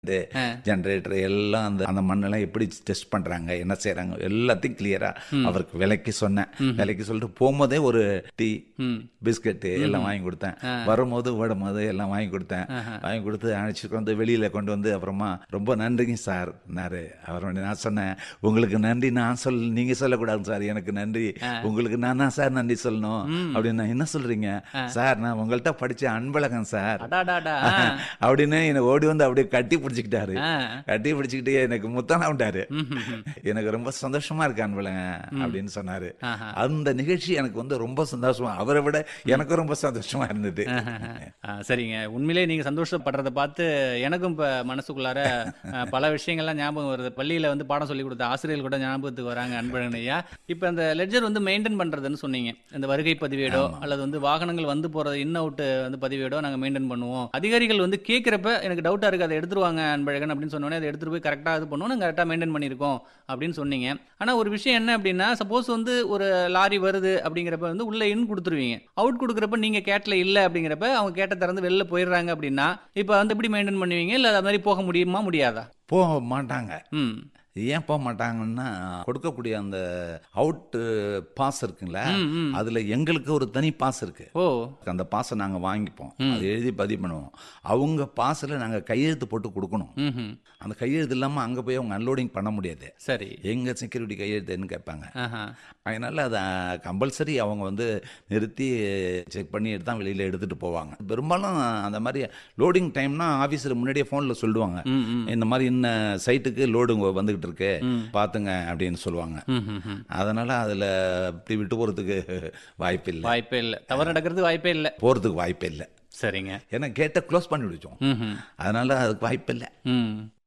இந்த ஜெனரேட்டர் எல்லாம் அந்த அந்த மண்ணெல்லாம் எப்படி டெஸ்ட் பண்றாங்க என்ன செய்றாங்க எல்லாத்தையும் கிளியரா அவருக்கு விலைக்கு சொன்னேன் விலைக்கு சொல்லிட்டு போகும்போதே ஒரு டீ பிஸ்கட் எல்லாம் வாங்கி கொடுத்தேன் வரும்போது ஓடும்போது எல்லாம் வாங்கி கொடுத்தேன் வாங்கி கொடுத்து அழைச்சிட்டு வந்து வெளியில கொண்டு வந்து அப்புறமா ரொம்ப நன்றிங்க சார் நாரு அவர் வந்து நான் சொன்னேன் உங்களுக்கு நன்றி நான் சொல் நீங்க சொல்லக்கூடாது சார் எனக்கு நன்றி உங்களுக்கு நான் தான் சார் நன்றி சொல்லணும் அப்படின்னு என்ன சொல்றீங்க சார் நான் உங்கள்கிட்ட படிச்ச அன்பழகன் சார் அடாடாடா அப்படின்னு என்னை ஓடி வந்து அப்படியே கட்டி பிடிச்சிக்கிட்டாரு ஆ. கட்டி பிடிச்சிக்கிட்டு எனக்கு முத்தான விட்டாரு எனக்கு ரொம்ப சந்தோஷமா இருக்கு அன்பழங்க அப்படின்னு சொன்னாரு அந்த நிகழ்ச்சி எனக்கு வந்து ரொம்ப சந்தோஷமா அவரை விட எனக்கு ரொம்ப சந்தோஷமா இருந்தது ஆ, சரிங்க உண்மையிலே நீங்க சந்தோஷப்படுறத பார்த்து எனக்கும் இப்ப மனசுக்குள்ளார ஆ, பல விஷயங்கள்லாம் ஞாபகம் வருது பள்ளியில வந்து பாடம் சொல்லி கொடுத்த ஆசிரியர்கள் கூட ஞாபகத்துக்கு வராங்க அன்பழகன் ஐயா இப்ப அந்த லெட்ஜர் வந்து மெயின்டைன் பண்றதுன்னு சொன்னீங்க இந்த வருகை பதிவேடோ அல்லது வந்து வாகனங்கள் வந்து போறது இன் அவுட் வந்து பதிவேடோ நாங்க மெயின்டைன் பண்ணுவோம் அதிகாரிகள் வந்து கேட்கிறப்ப எனக்கு டவுட்டா இருக்கு அதை எடுத்துருவாங்க அன்பழகன் அப்படின்னு சொன்னோன்னே அதை எடுத்துட்டு போய் கரெக்டா இது பண்ணுவோம் நாங்க கரெக்டா மெயின்டைன் பண்ணியிருக்கோம் அப்படின்னு சொன்னீங்க ஆனா ஒரு விஷயம் என்ன அப்படின்னா சப்போஸ் வந்து ஒரு லாரி வருது அப்படிங்கிறப்ப வந்து உள்ள இன் கொடுத்துருவீங்க அவுட் கொடுக்குறப்ப நீங்க கேட்ல இல்ல அப்படிங்கிறப்ப அவங்க கேட்ட திறந்து வெளில போயிடுறாங்க அப்படின்னா இப்போ வந்து எப்படி மெயின்டைன் பண்ணுவீங்க இல்ல அது மாதிரி போக முடியுமா முடியாதா போக மாட்டாங்க ம் ஏன் போக மாட்டாங்கன்னா கொடுக்கக்கூடிய அந்த அவுட் பாஸ் இருக்குங்களா அதுல எங்களுக்கு ஒரு தனி பாஸ் இருக்கு ஓ அந்த பாஸை நாங்க வாங்கிப்போம் அதை எழுதி பதிவு பண்ணுவோம் அவங்க பாஸ்ல நாங்க கையெழுத்து போட்டு கொடுக்கணும் ம் அந்த கையெழுத்து இல்லாம அங்க போய் அவங்க அன்லோடிங் பண்ண முடியாது சரி எங்க செக்யூரிட்டி கையெழுத்துன்னு கேட்பாங்க ஆஹா அதனால அதை கம்பல்சரி அவங்க வந்து நிறுத்தி செக் பண்ணி எடுத்து தான் வெளியில் எடுத்துட்டு போவாங்க பெரும்பாலும் அந்த மாதிரி லோடிங் டைம்னா ஆஃபீஸில் முன்னாடியே ஃபோனில் சொல்லுவாங்க ம் ம் இந்த மாதிரி இன்ன சைட்டுக்கு லோடு வந்துகிட்டு இருக்கு பார்த்துங்க அப்படின்னு சொல்லுவாங்க ம், ம், ம். அதனால அதில் இப்படி விட்டு போகிறதுக்கு வாய்ப்பு இல்லை வாய்ப்பே இல்லை தவறு நடக்கிறதுக்கு வாய்ப்பே இல்லை போகிறதுக்கு வாய்ப்பே இல்லை சரிங்க ஏன்னா கேட்டை க்ளோஸ் பண்ணி விடுச்சோம் ம் ம் அதனால அதுக்கு வாய்ப்பு இல்லை ம்